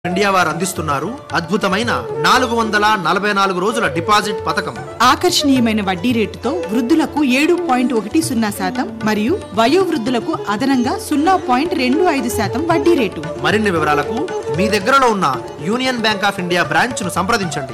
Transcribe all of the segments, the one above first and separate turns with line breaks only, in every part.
India వారు అందిస్తున్నారు అద్భుతమైన నాలుగు వందల నలభై నాలుగు రోజుల డిపాజిట్ పథకం
ఆకర్షణీయమైన వడ్డీ రేటుతో వృద్ధులకు ఏడు పాయింట్ ఒకటి సున్నా శాతం మరియు వయోవృద్ధులకు అదనంగా సున్నా పాయింట్ రెండు ఐదు శాతం వడ్డీ రేటు
మరిన్ని వివరాలకు మీ దగ్గరలో ఉన్న Union Bank of India branch ను సంప్రదించండి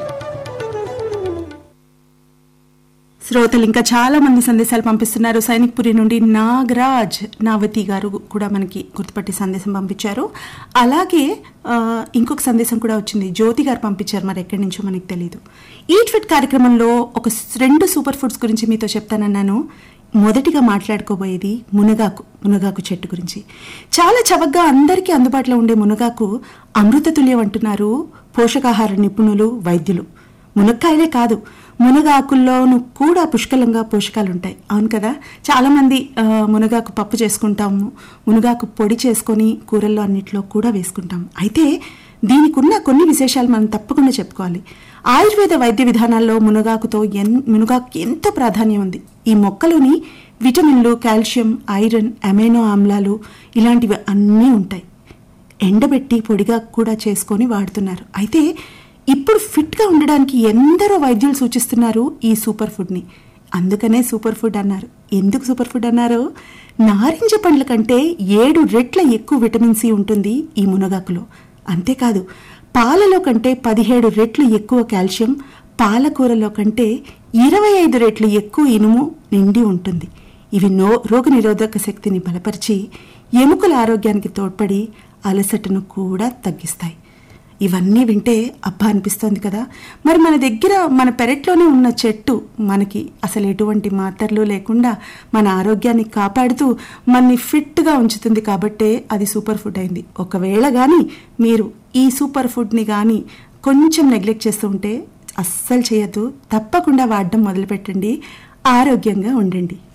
శ్రోతలు ఇంకా చాలా మంది సందేశాలు పంపిస్తున్నారు సైనిక్పురి నుండి నాగరాజ్ నావతి గారు కూడా మనకి గుర్తుపట్టి సందేశం పంపించారు అలాగే ఆ, ఇంకొక సందేశం కూడా వచ్చింది జ్యోతి గారు పంపించారు మరి ఎక్కడి నుంచో మనకి తెలియదు ఈట్ ఫిట్ కార్యక్రమంలో ఒక స్- రెండు సూపర్ ఫుడ్స్ గురించి మీతో చెప్తానన్నాను మొదటిగా మాట్లాడుకోబోయేది మునగాకు మునగాకు చెట్టు గురించి చాలా చవకగా అందరికీ అందుబాటులో ఉండే మునగాకు అమృతతుల్యం అంటున్నారు పోషకాహార నిపుణులు వైద్యులు మునక్కాయలే కాదు మునగాకుల్లోనూ కూడా పుష్కలంగా పోషకాలు ఉంటాయి అవును కదా చాలామంది ఆ, మునగాకు పప్పు చేసుకుంటాము మునగాకు పొడి చేసుకొని కూరల్లో అన్నిట్లో కూడా వేసుకుంటాం అయితే దీనికి ఉన్న కొన్ని విశేషాలు మనం తప్పకుండా చెప్పుకోవాలి ఆయుర్వేద వైద్య విధానాల్లో మునగాకుతో ఎన్ మునగాకు ఎంతో ప్రాధాన్యం ఉంది ఈ మొక్కలోని విటమిన్లు కాల్షియం ఐరన్ అమైనో ఆమ్లాలు ఇలాంటివి అన్నీ ఉంటాయి ఎండబెట్టి పొడిగా కూడా చేసుకొని వాడుతున్నారు అయితే ఇప్పుడు ఫిట్గా ఉండడానికి ఎందరో వైద్యులు సూచిస్తున్నారు ఈ సూపర్ ఫుడ్ని అందుకనే సూపర్ ఫుడ్ అన్నారు ఎందుకు సూపర్ ఫుడ్ అన్నారు నారింజ పండ్ల కంటే ఏడు రెట్ల ఎక్కువ విటమిన్ సి ఉంటుంది ఈ మునగాకులో అంతేకాదు పాలలో కంటే పదిహేడు రెట్లు ఎక్కువ కాల్షియం పాలకూరలో కంటే ఇరవై ఐదు రెట్లు ఎక్కువ ఇనుము నిండి ఉంటుంది ఇవి నో రోగనిరోధక శక్తిని బలపరిచి ఎముకల ఆరోగ్యానికి తోడ్పడి అలసటను కూడా తగ్గిస్తాయి ఇవన్నీ వింటే అబ్బా అనిపిస్తోంది కదా మరి మన దగ్గర మన పెరట్లోనే ఉన్న చెట్టు మనకి అసలు ఎటువంటి మాత్రలు లేకుండా మన ఆరోగ్యాన్ని కాపాడుతూ మనని ఫిట్గా ఉంచుతుంది కాబట్టే అది సూపర్ ఫుడ్ అయింది ఒకవేళ కానీ మీరు ఈ సూపర్ ఫుడ్ని కానీ కొంచెం నెగ్లెక్ట్ చేస్తూ ఉంటే అస్సలు చేయొద్దు తప్పకుండా వాడడం మొదలుపెట్టండి ఆరోగ్యంగా ఉండండి